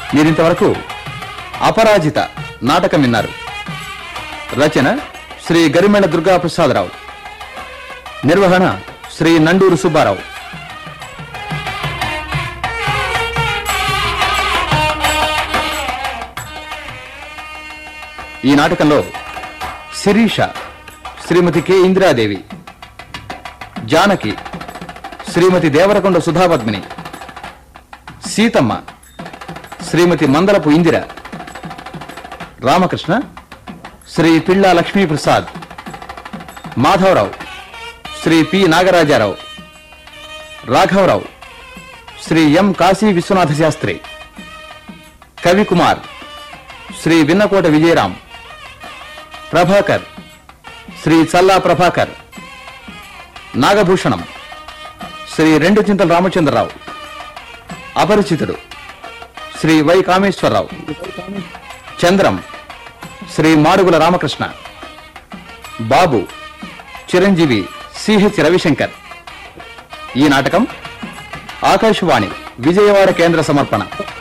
మీరింతవరకు అపరాజిత నాటకం విన్నారు రచన శ్రీ గరిమెళ దుర్గా ప్రసాదరావు నిర్వహణ శ్రీ నండూరు సుబ్బారావు ఈ నాటకంలో శిరీష శ్రీమతి కె ఇందిరాదేవి జానకి శ్రీమతి దేవరకొండ సుధాపద్మిని సీతమ్మ శ్రీమతి మందలపు ఇందిర రామకృష్ణ శ్రీ పిళ్ళా లక్ష్మీప్రసాద్ మాధవరావు శ్రీ పి నాగరాజారావు రాఘవరావు శ్రీ ఎం కాశీ విశ్వనాథ శాస్త్రి కవికుమార్ శ్రీ విన్నకోట విజయరాం ప్రభాకర్ శ్రీ చల్లా ప్రభాకర్ నాగభూషణం శ్రీ రెండు చింతల రామచంద్రరావు అపరిచితుడు శ్రీ వై కామేశ్వరరావు చంద్రం శ్రీ మాడుగుల రామకృష్ణ బాబు చిరంజీవి సిహెచ్ రవిశంకర్ ఈ నాటకం ఆకాశవాణి విజయవాడ కేంద్ర సమర్పణ